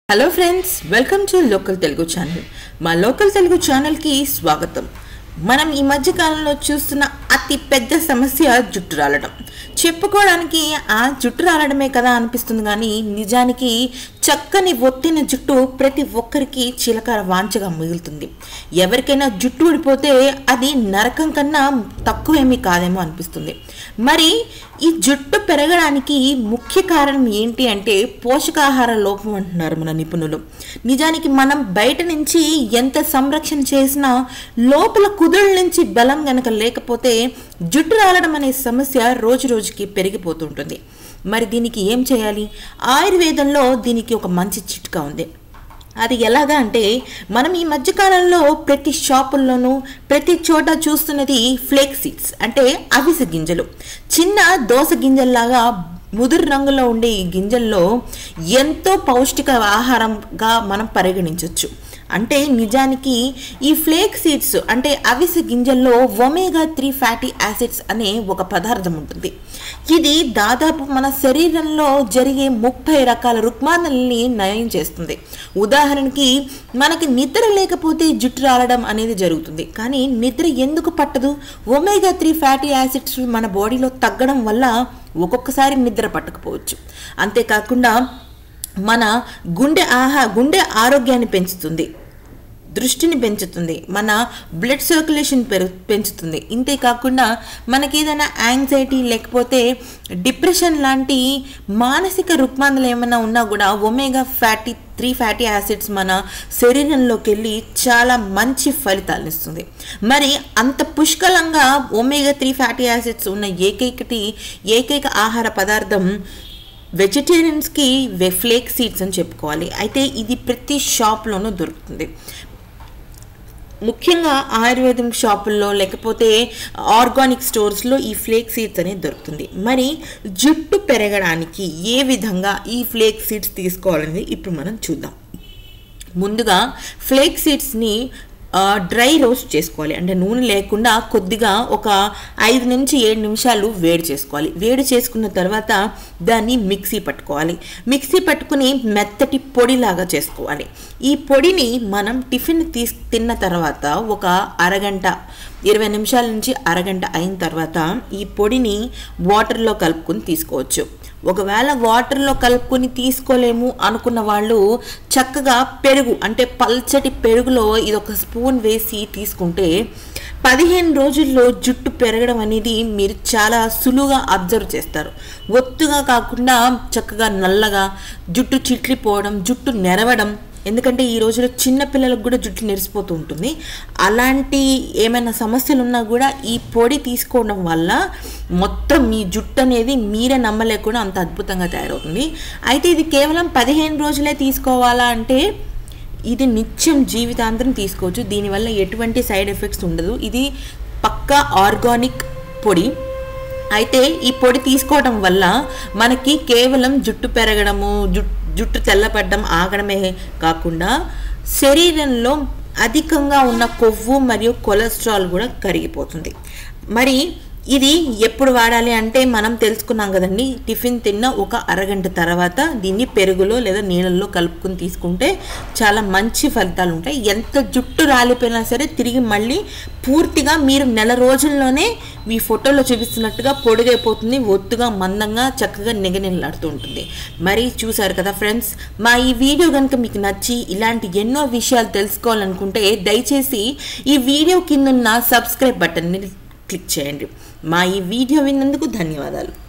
hello friends welcome to local Telugu channel మా local Telugu ఛానల్కి స్వాగతం మనం ఈ మధ్య కాలంలో చూస్తున్న అతి పెద్ద సమస్య జుట్టు రాలడం చెప్పుకోవడానికి ఆ జుట్టు రాలడమే కదా అనిపిస్తుంది కానీ నిజానికి చక్కని ఒత్తిన జుట్టు ప్రతి ఒక్కరికి చిలకర వాంచగా మిగులుతుంది ఎవరికైనా జుట్టు ఊడిపోతే అది నరకం కన్నా తక్కువేమీ కాదేమో అనిపిస్తుంది మరి ఈ జుట్టు పెరగడానికి ముఖ్య కారణం ఏంటి అంటే పోషకాహార లోపం అంటున్నారు మన నిపుణులు నిజానికి మనం బయట నుంచి ఎంత సంరక్షణ చేసినా లోపల కుదుళ్ళ నుంచి బలం గనక లేకపోతే జుట్టు రాలడం అనే సమస్య రోజు రోజుకి పెరిగిపోతుంటుంది మరి దీనికి ఏం చేయాలి ఆయుర్వేదంలో దీనికి ఒక మంచి చిట్కా ఉంది అది ఎలాగా అంటే మనం ఈ మధ్యకాలంలో ప్రతి షాపుల్లోనూ ప్రతి చోట చూస్తున్నది ఫ్లేక్ సీడ్స్ అంటే అవిసె గింజలు చిన్న దోస గింజల్లాగా ముదురు రంగులో ఉండే ఈ గింజల్లో ఎంతో పౌష్టిక ఆహారంగా మనం పరిగణించవచ్చు అంటే నిజానికి ఈ ఫ్లేక్ సీడ్స్ అంటే అవిసె గింజల్లో ఒమేగా త్రీ ఫ్యాటీ యాసిడ్స్ అనే ఒక పదార్థం ఉంటుంది ఇది దాదాపు మన శరీరంలో జరిగే ముప్పై రకాల రుగ్మానాలని నయం చేస్తుంది ఉదాహరణకి మనకి నిద్ర లేకపోతే జుట్టు రాలడం అనేది జరుగుతుంది కానీ నిద్ర ఎందుకు పట్టదు ఒమేగా త్రీ ఫ్యాటీ యాసిడ్స్ మన బాడీలో తగ్గడం వల్ల ఒక్కొక్కసారి నిద్ర పట్టకపోవచ్చు అంతేకాకుండా మన గుండె ఆహా గుండె ఆరోగ్యాన్ని పెంచుతుంది దృష్టిని పెంచుతుంది మన బ్లడ్ సర్క్యులేషన్ పెరు పెంచుతుంది ఇంతే కాకుండా మనకి ఏదైనా యాంగ్జైటీ లేకపోతే డిప్రెషన్ లాంటి మానసిక రుగ్మానాలు ఏమైనా ఉన్నా కూడా omega fatty three fatty acids మన శరీరంలోకి వెళ్ళి చాలా మంచి ఫలితాలను ఇస్తుంది మరి అంత పుష్కలంగా ఒమేగా త్రీ ఫ్యాటీ యాసిడ్స్ ఉన్న ఏకైకటి ఏకైక ఆహార పదార్థం వెజిటేరియన్స్కి ఫ్లేక్ సీడ్స్ అని చెప్పుకోవాలి అయితే ఇది ప్రతి షాప్లోనూ దొరుకుతుంది ముఖ్యంగా ఆయుర్వేదం షాపుల్లో లేకపోతే ఆర్గానిక్ స్టోర్స్లో ఈ ఫ్లేక్ సీడ్స్ అనేది దొరుకుతుంది మరి జుట్టు పెరగడానికి ఏ విధంగా ఈ ఫ్లేక్ సీడ్స్ తీసుకోవాలనేది ఇప్పుడు మనం చూద్దాం ముందుగా ఫ్లేక్ సీడ్స్ని డ్రై రోస్ట్ చేసుకోవాలి అంటే నూనె లేకుండా కొద్దిగా ఒక ఐదు నుంచి ఏడు నిమిషాలు వేడి చేసుకోవాలి వేడి చేసుకున్న తర్వాత దాన్ని మిక్సీ పట్టుకోవాలి మిక్సీ పట్టుకుని మెత్తటి పొడిలాగా చేసుకోవాలి ఈ పొడిని మనం టిఫిన్ తీసి తిన్న తర్వాత ఒక అరగంట ఇరవై నిమిషాల నుంచి అరగంట అయిన తర్వాత ఈ పొడిని వాటర్లో కలుపుకొని తీసుకోవచ్చు ఒకవేళ వాటర్లో కలుపుకొని తీసుకోలేము అనుకున్న వాళ్ళు చక్కగా పెరుగు అంటే పల్చటి పెరుగులో ఇది ఒక స్పూన్ వేసి తీసుకుంటే పదిహేను రోజుల్లో జుట్టు పెరగడం అనేది మీరు చాలా సులువుగా అబ్జర్వ్ చేస్తారు ఒత్తుగా కాకుండా చక్కగా నల్లగా జుట్టు చిట్లిపోవడం జుట్టు నెరవడం ఎందుకంటే ఈ రోజులో చిన్న పిల్లలకు కూడా జుట్టు నెరిసిపోతూ ఉంటుంది అలాంటి ఏమైనా సమస్యలు ఉన్నా కూడా ఈ పొడి తీసుకోవడం వల్ల మొత్తం మీ జుట్టు అనేది మీరే నమ్మలేకుండా అంత అద్భుతంగా తయారవుతుంది అయితే ఇది కేవలం పదిహేను రోజులే తీసుకోవాలా అంటే ఇది నిత్యం జీవితాంతరం తీసుకోవచ్చు దీనివల్ల ఎటువంటి సైడ్ ఎఫెక్ట్స్ ఉండదు ఇది పక్కా ఆర్గానిక్ పొడి అయితే ఈ పొడి తీసుకోవడం వల్ల మనకి కేవలం జుట్టు పెరగడము జుట్టు జుట్టు తెల్లపడడం ఆగడమే కాకుండా శరీరంలో అధికంగా ఉన్న కొవ్వు మరియు కొలెస్ట్రాల్ కూడా కరిగిపోతుంది మరి ఇది ఎప్పుడు వాడాలి అంటే మనం తెలుసుకున్నాం కదండి టిఫిన్ తిన్న ఒక అరగంట తర్వాత దీన్ని పెరుగులో లేదా నీళ్ళల్లో కలుపుకొని తీసుకుంటే చాలా మంచి ఫలితాలు ఉంటాయి ఎంత జుట్టు రాలిపోయినా సరే తిరిగి మళ్ళీ పూర్తిగా మీరు నెల రోజుల్లోనే మీ ఫోటోలో చూపిస్తున్నట్టుగా పొడిగైపోతుంది ఒత్తుగా మందంగా చక్కగా నిగనిల్లాడుతూ ఉంటుంది మరి చూసారు కదా ఫ్రెండ్స్ మా ఈ వీడియో కనుక మీకు నచ్చి ఇలాంటి ఎన్నో విషయాలు తెలుసుకోవాలనుకుంటే దయచేసి ఈ వీడియో కింద ఉన్న సబ్స్క్రైబ్ బటన్ని క్లిక్ చేయండి మా ఈ వీడియో విన్నందుకు ధన్యవాదాలు